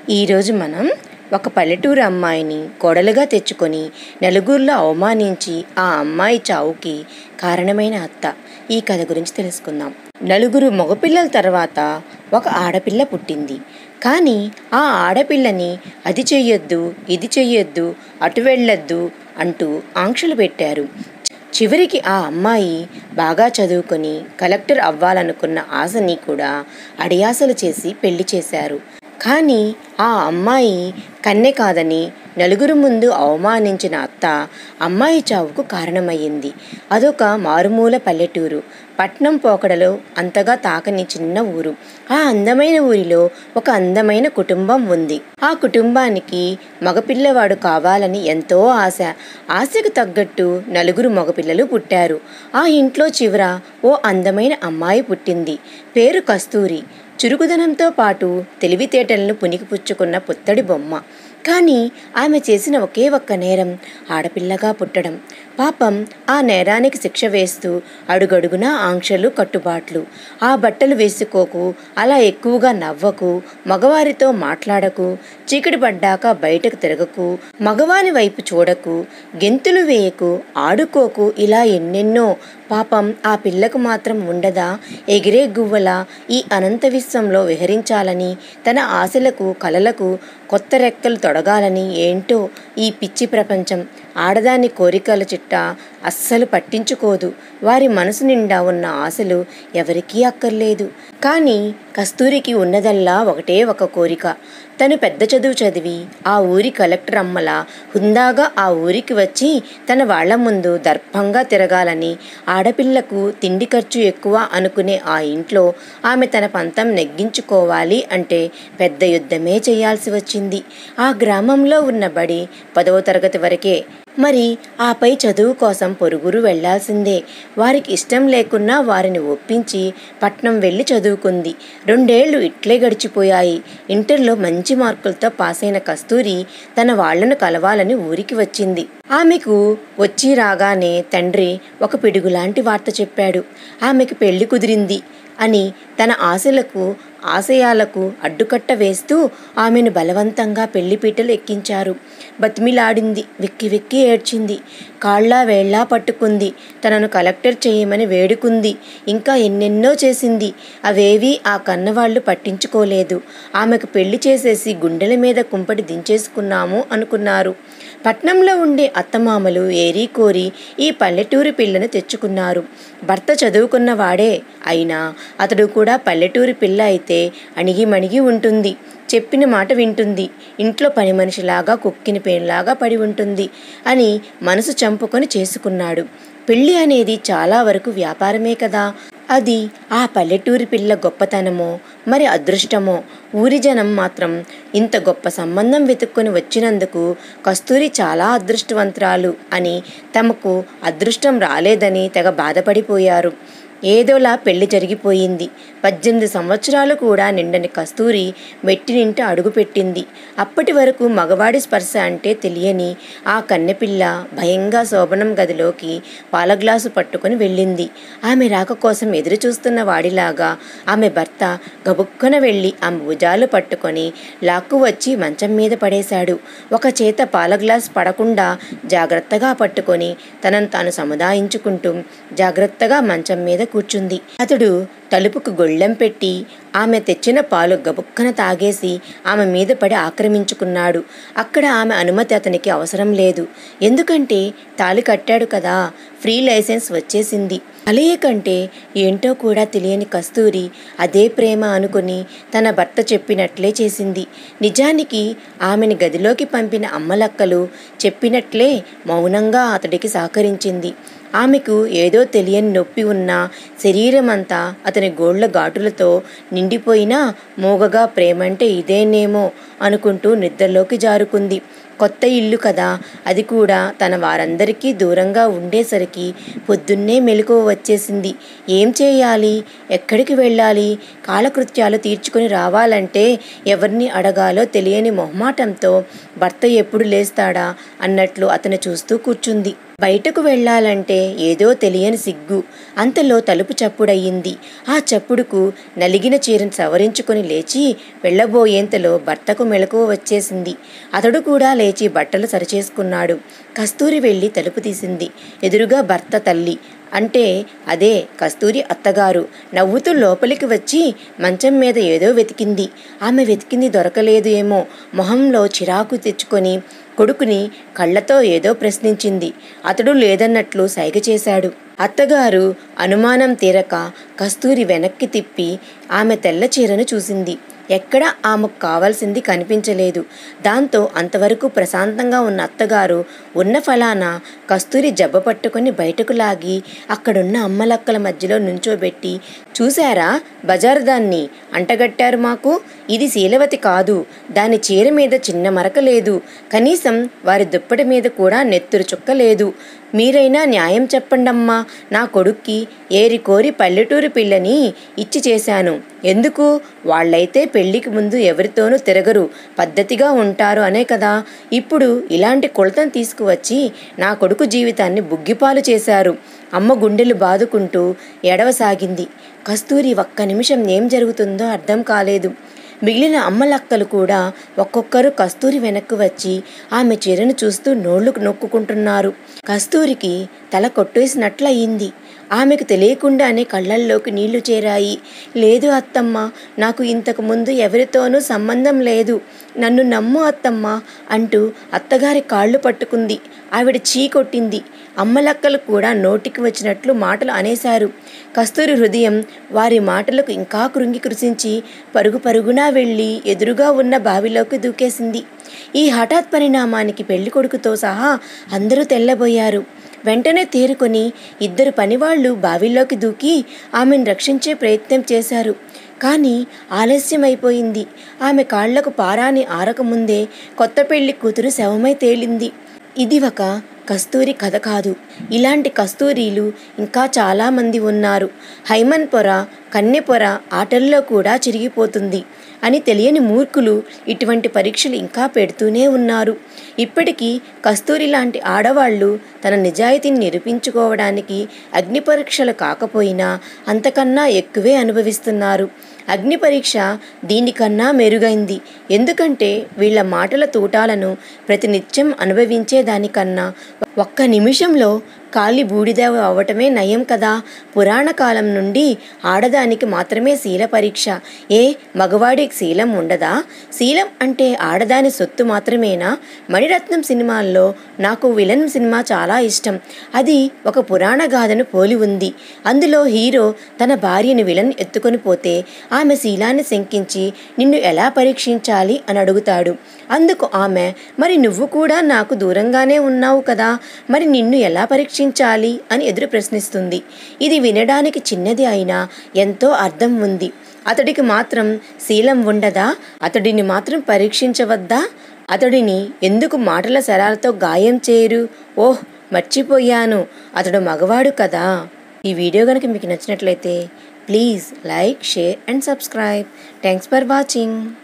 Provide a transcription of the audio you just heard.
ఈరోజు మనం ఒక పల్లెటూరు అమ్మాయిని కోడలుగా తెచ్చుకొని నలుగురిలో అవమానించి ఆ అమ్మాయి చావుకి కారణమైన అత్త ఈ కథ గురించి తెలుసుకుందాం నలుగురు మగపిల్లల తర్వాత ఒక ఆడపిల్ల పుట్టింది కానీ ఆ ఆడపిల్లని అది చెయ్యొద్దు ఇది చెయ్యొద్దు అటు వెళ్ళొద్దు అంటూ ఆంక్షలు పెట్టారు చివరికి ఆ అమ్మాయి బాగా చదువుకొని కలెక్టర్ అవ్వాలనుకున్న ఆశని కూడా అడియాసలు చేసి పెళ్లి చేశారు కానీ ఆ అమ్మాయి కన్నె కాదని నలుగురు ముందు అవమానించిన అత్త అమ్మాయి చావుకు కారణమయ్యింది అదొక మారుమూల పల్లెటూరు పట్నం పోకడలో అంతగా తాకని చిన్న ఊరు ఆ అందమైన ఊరిలో ఒక అందమైన కుటుంబం ఉంది ఆ కుటుంబానికి మగపిల్లవాడు కావాలని ఎంతో ఆశ ఆశకు తగ్గట్టు నలుగురు మగపిల్లలు పుట్టారు ఆ ఇంట్లో చివర ఓ అందమైన అమ్మాయి పుట్టింది పేరు కస్తూరి చురుకుదనంతో పాటు తెలివితేటలను పునికిపుచ్చుకున్న పుత్తడి బొమ్మ కానీ ఆమె చేసిన ఒకే ఒక్క నేరం ఆడపిల్లగా పుట్టడం పాపం ఆ నేరానికి శిక్ష వేస్తూ అడుగడుగునా ఆంక్షలు కట్టుబాట్లు ఆ బట్టలు వేసుకోకు అలా ఎక్కువగా నవ్వకు మగవారితో మాట్లాడకు చీకటి పడ్డాక బయటకు తిరగకు మగవాని వైపు చూడకు గెంతులు వేయకు ఆడుకోకు ఇలా ఎన్నెన్నో పాపం ఆ పిల్లకు మాత్రం ఉండదా ఎగిరే గువ్వల ఈ అనంత విశ్వంలో విహరించాలని తన ఆశలకు కలలకు కొత్త రెక్కలు తొడగాలని ఏంటో ఈ పిచ్చి ప్రపంచం ఆడదాని కోరికల చిట్ట అస్సలు పట్టించుకోదు వారి మనసు నిండా ఉన్న ఆశలు ఎవరికీ అక్కర్లేదు కానీ కస్తూరికి ఉన్నదల్లా ఒకటే ఒక కోరిక తను పెద్ద చదువు చదివి ఆ ఊరి కలెక్టర్ అమ్మల హుందాగా ఆ ఊరికి వచ్చి తన వాళ్ల ముందు దర్భంగా తిరగాలని ఆడపిల్లకు తిండి ఖర్చు ఎక్కువ అనుకునే ఆ ఇంట్లో ఆమె తన పంతం నెగ్గించుకోవాలి అంటే పెద్ద యుద్ధమే చేయాల్సి వచ్చింది ఆ గ్రామంలో ఉన్న బడి పదవ తరగతి వరకే మరి ఆపై చదువు కోసం పొరుగురు వెళ్లాల్సిందే వారికి ఇష్టం లేకున్నా వారిని ఒప్పించి పట్నం వెళ్ళి చదువుకుంది రెండేళ్లు ఇట్లే గడిచిపోయాయి ఇంటర్లో మంచి మార్కులతో పాస్ అయిన కస్తూరి తన వాళ్లను కలవాలని ఊరికి వచ్చింది ఆమెకు వచ్చి రాగానే తండ్రి ఒక పిడుగులాంటి వార్త చెప్పాడు ఆమెకు పెళ్లి కుదిరింది అని తన ఆశలకు ఆశయాలకు అడ్డుకట్ట వేస్తూ ఆమెను బలవంతంగా పెళ్లిపీటలు ఎక్కించారు బతిమిలాడింది వెక్కి వెక్కి ఏడ్చింది కాళ్ళ వేళ్ళా పట్టుకుంది తనను కలెక్టర్ చేయమని వేడుకుంది ఇంకా ఎన్నెన్నో చేసింది అవేవీ ఆ కన్నవాళ్లు పట్టించుకోలేదు ఆమెకు పెళ్లి చేసేసి గుండెల మీద కుంపటి దించేసుకున్నాము అనుకున్నారు పట్నంలో ఉండే అత్తమామలు ఏరీ కోరి ఈ పల్లెటూరి పిల్లను తెచ్చుకున్నారు భర్త చదువుకున్న వాడే అయినా అతడు కూడా పల్లెటూరి పిల్ల అయితే అణిగి మణిగి ఉంటుంది చెప్పిన మాట వింటుంది ఇంట్లో పని మనిషిలాగా కుక్కిన పేనులాగా పడి ఉంటుంది అని మనసు చంపుకొని చేసుకున్నాడు పెళ్ళి అనేది చాలా వరకు వ్యాపారమే కదా అది ఆ పల్లెటూరి పిల్ల గొప్పతనమో మరి అదృష్టమో ఊరి జనం మాత్రం ఇంత గొప్ప సంబంధం వెతుక్కొని వచ్చినందుకు కస్తూరి చాలా అదృష్టవంతురాలు అని తమకు అదృష్టం రాలేదని తెగ బాధపడిపోయారు ఏదోలా పెళ్లి జరిగిపోయింది పద్దెనిమిది సంవత్సరాలు కూడా నిండని కస్తూరి మెట్టినింట అడుగుపెట్టింది అప్పటి వరకు మగవాడి స్పర్శ అంటే తెలియని ఆ కన్నెపిల్ల భయంగా శోభనం గదిలోకి పాల గ్లాసు పట్టుకుని వెళ్ళింది ఆమె రాక కోసం ఎదురు చూస్తున్న వాడిలాగా ఆమె భర్త గబుక్కన వెళ్ళి ఆమె భుజాలు పట్టుకొని లాక్కు వచ్చి మంచం మీద పడేశాడు ఒక చేత పాల గ్లాస్ పడకుండా జాగ్రత్తగా పట్టుకొని తనను తాను సముదాయించుకుంటూ జాగ్రత్తగా మంచం మీద కూర్చుంది అతడు తలుపుకు గొళ్ళెం పెట్టి ఆమె తెచ్చిన పాలు గబుక్కన తాగేసి ఆమె మీద పడి ఆక్రమించుకున్నాడు అక్కడ ఆమె అనుమతి అతనికి అవసరం లేదు ఎందుకంటే తాళి కట్టాడు కదా ఫ్రీ లైసెన్స్ వచ్చేసింది అలయ కంటే ఏంటో కూడా తెలియని కస్తూరి అదే ప్రేమ అనుకుని తన భర్త చెప్పినట్లే చేసింది నిజానికి ఆమెని గదిలోకి పంపిన అమ్మలక్కలు చెప్పినట్లే మౌనంగా అతడికి సహకరించింది ఆమెకు ఏదో తెలియని నొప్పి ఉన్న శరీరం అంతా అతని గోళ్ల ఘాటులతో నిండిపోయినా మూగగా ప్రేమంటే ఇదేనేమో అనుకుంటూ నిద్రలోకి జారుకుంది కొత్త ఇల్లు కదా అది కూడా తన వారందరికీ దూరంగా ఉండేసరికి పొద్దున్నే మెలకువ వచ్చేసింది ఏం చేయాలి ఎక్కడికి వెళ్ళాలి కాలకృత్యాలు తీర్చుకుని రావాలంటే ఎవరిని అడగాలో తెలియని మొహమాటంతో భర్త ఎప్పుడు లేస్తాడా అన్నట్లు అతను చూస్తూ కూర్చుంది బయటకు వెళ్ళాలంటే ఏదో తెలియని సిగ్గు అంతలో తలుపు చప్పుడయ్యింది ఆ చప్పుడుకు నలిగిన చీరను సవరించుకొని లేచి వెళ్ళబోయేంతలో భర్తకు మెలకువ వచ్చేసింది అతడు కూడా లేచి బట్టలు సరిచేసుకున్నాడు కస్తూరి వెళ్ళి తలుపు తీసింది ఎదురుగా భర్త తల్లి అంటే అదే కస్తూరి అత్తగారు నవ్వుతూ లోపలికి వచ్చి మంచం మీద ఏదో వెతికింది ఆమె వెతికింది దొరకలేదు ఏమో మొహంలో చిరాకు తెచ్చుకొని కొడుకుని కళ్ళతో ఏదో ప్రశ్నించింది అతడు లేదన్నట్లు సైగ చేశాడు అత్తగారు అనుమానం తీరక కస్తూరి వెనక్కి తిప్పి ఆమె తెల్ల చీరను చూసింది ఎక్కడ ఆమెకు కావాల్సింది కనిపించలేదు దాంతో అంతవరకు ప్రశాంతంగా ఉన్న అత్తగారు ఉన్న ఫలాన కస్తూరి జబ్బ పట్టుకొని బయటకు లాగి అక్కడున్న అమ్మలక్కల మధ్యలో నుంచోబెట్టి చూశారా బజారు దాన్ని అంటగట్టారు మాకు ఇది శీలవతి కాదు దాని చీర మీద చిన్న మరక లేదు కనీసం వారి దుప్పటి మీద కూడా నెత్తురు చుక్క లేదు మీరైనా న్యాయం చెప్పండమ్మా నా కొడుక్కి ఏరి కోరి పల్లెటూరు పిల్లని ఇచ్చి చేశాను ఎందుకు వాళ్ళైతే పెళ్లికి ముందు ఎవరితోనూ తిరగరు పద్ధతిగా ఉంటారు అనే కదా ఇప్పుడు ఇలాంటి కొలతను తీసుకువచ్చి నా కొడుకు జీవితాన్ని బుగ్గిపాలు చేశారు అమ్మ గుండెలు బాదుకుంటూ ఎడవసాగింది కస్తూరి ఒక్క నిమిషం ఏం జరుగుతుందో అర్థం కాలేదు మిగిలిన అమ్మలక్కలు కూడా ఒక్కొక్కరు కస్తూరి వెనక్కు వచ్చి ఆమె చీరను చూస్తూ నోళ్లు నొక్కుకుంటున్నారు కస్తూరికి తల కొట్టేసినట్లయింది ఆమెకు తెలియకుండానే కళ్ళల్లోకి నీళ్లు చేరాయి లేదు అత్తమ్మ నాకు ఇంతకు ముందు ఎవరితోనూ సంబంధం లేదు నన్ను నమ్ము అత్తమ్మ అంటూ అత్తగారి కాళ్ళు పట్టుకుంది ఆవిడ చీ కొట్టింది అమ్మలక్కలు కూడా నోటికి వచ్చినట్లు మాటలు అనేశారు కస్తూరి హృదయం వారి మాటలకు ఇంకా కృంగి కృషించి పరుగు పరుగునా వెళ్ళి ఎదురుగా ఉన్న బావిలోకి దూకేసింది ఈ హఠాత్ పరిణామానికి పెళ్లికొడుకుతో సహా అందరూ తెల్లబోయారు వెంటనే తేరుకొని ఇద్దరు పనివాళ్లు బావిలోకి దూకి ఆమెను రక్షించే ప్రయత్నం చేశారు కానీ ఆలస్యమైపోయింది ఆమె కాళ్లకు పారాని ఆరకముందే కొత్త పెళ్లి కూతురు శవమై తేలింది ఇది ఒక కస్తూరి కథ కాదు ఇలాంటి కస్తూరీలు ఇంకా చాలామంది ఉన్నారు హైమన్ పొర కన్నెపొర ఆటల్లో కూడా చిరిగిపోతుంది అని తెలియని మూర్ఖులు ఇటువంటి పరీక్షలు ఇంకా పెడుతూనే ఉన్నారు ఇప్పటికీ కస్తూరి లాంటి ఆడవాళ్లు తన నిజాయితీని నిరూపించుకోవడానికి అగ్ని పరీక్షలు కాకపోయినా అంతకన్నా ఎక్కువే అనుభవిస్తున్నారు అగ్ని పరీక్ష దీనికన్నా మెరుగైంది ఎందుకంటే వీళ్ళ మాటల తూటాలను ప్రతినిత్యం అనుభవించే దానికన్నా ఒక్క నిమిషంలో కాలి బూడిద అవ్వటమే నయం కదా పురాణ కాలం నుండి ఆడదానికి మాత్రమే శీల పరీక్ష ఏ మగవాడికి శీలం ఉండదా శీలం అంటే ఆడదాని సొత్తు మాత్రమేనా మణిరత్నం సినిమాల్లో నాకు విలన్ సినిమా చాలా ఇష్టం అది ఒక పురాణ గాథను పోలి ఉంది అందులో హీరో తన భార్యను విలన్ ఎత్తుకొని పోతే ఆమె శీలాన్ని శంకించి నిన్ను ఎలా పరీక్షించాలి అని అడుగుతాడు అందుకు ఆమె మరి నువ్వు కూడా నాకు దూరంగానే ఉన్నావు కదా మరి నిన్ను ఎలా పరీక్షించాలి అని ఎదురు ప్రశ్నిస్తుంది ఇది వినడానికి చిన్నది అయినా ఎంతో అర్థం ఉంది అతడికి మాత్రం శీలం ఉండదా అతడిని మాత్రం పరీక్షించవద్దా అతడిని ఎందుకు మాటల శరాలతో గాయం చేయరు ఓహ్ మర్చిపోయాను అతడు మగవాడు కదా ఈ వీడియో కనుక మీకు నచ్చినట్లయితే please like share and subscribe thanks for watching